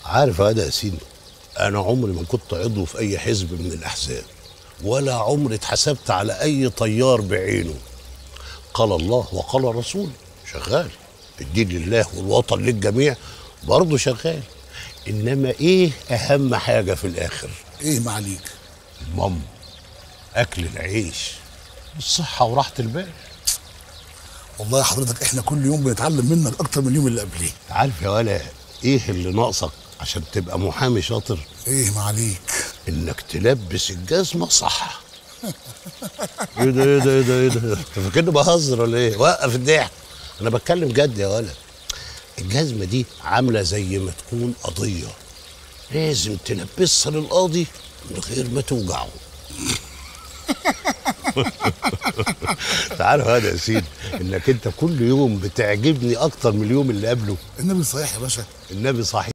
عارف يا واد يا سيدي انا عمري ما كنت عضو في اي حزب من الاحزاب ولا عمري اتحسبت على اي طيار بعينه قال الله وقال الرسول شغال الدين لله والوطن للجميع برضه شغال انما ايه اهم حاجه في الاخر ايه معاليك المام اكل العيش والصحه وراحه البال والله يا حضرتك احنا كل يوم بنتعلم منك اكتر من اليوم اللي قبليه عارف يا ولا ايه اللي ناقصك عشان تبقى محامي شاطر ايه معاليك انك تلبس الجزمه صح ايه ده ايه ده ايه ده ايه ده انت فاكرني بهزر ولا ايه وقف الضحك انا بتكلم جد يا ولد الجزمه دي عامله زي ما تكون قضيه لازم تلبسها للقاضي من غير ما توجعه تعرف هذا يا سيدي انك انت كل يوم بتعجبني اكتر من اليوم اللي قبله النبي صحيح يا باشا النبي صحيح